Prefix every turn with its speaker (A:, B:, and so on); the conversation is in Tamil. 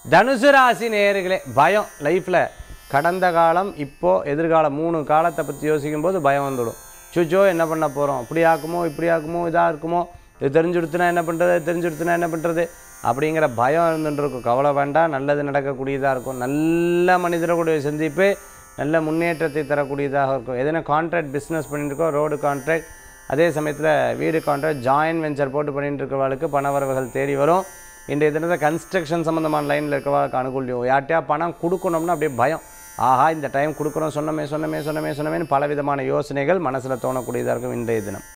A: தனுசு ராசி நேயர்களே பயம் லைஃப்பில் கடந்த காலம் இப்போ எதிர்காலம் மூணு காலத்தை பற்றி யோசிக்கும் போது பயம் வந்துடும் சுச்சோ என்ன பண்ண போகிறோம் இப்படி ஆக்குமோ இப்படி ஆக்குமோ இதாக இருக்குமோ இது தெரிஞ்சுடுத்துனா என்ன பண்ணுறது தெரிஞ்சுடுத்துனா என்ன பண்ணுறது அப்படிங்கிற பயம் இருந்துட்டு இருக்கும் கவலை வேண்டாம் நல்லது நடக்கக்கூடியதாக இருக்கும் நல்ல மனிதர்களுடைய சந்திப்பு நல்ல முன்னேற்றத்தை தரக்கூடியதாக இருக்கும் எதனா கான்ட்ராக்ட் பிஸ்னஸ் பண்ணிட்டு இருக்கோம் ரோடு கான்ட்ராக்ட் அதே சமயத்தில் வீடு கான்ட்ராக்ட் ஜாயின் வெஞ்சர் போட்டு பண்ணிட்டு இருக்கிறவர்களுக்கு பணவரவுகள் தேடி வரும் இன்றைய தினத்தில் கன்ஸ்ட்ரக்ஷன் சம்மந்தமான லைனில் இருக்கிறவர்களுக்கு அனுகூலியம் யார்ட்டையா பணம் கொடுக்கணும்னா அப்படியே பயம் ஆஹா இந்த டைம் கொடுக்குறோம் சொன்னமே சொன்னமே சொன்னமே சொன்னமேன்னு பலவிதமான யோசனைகள் மனசில் தோணக்கூடியதாக இருக்கும் இன்றைய தினம்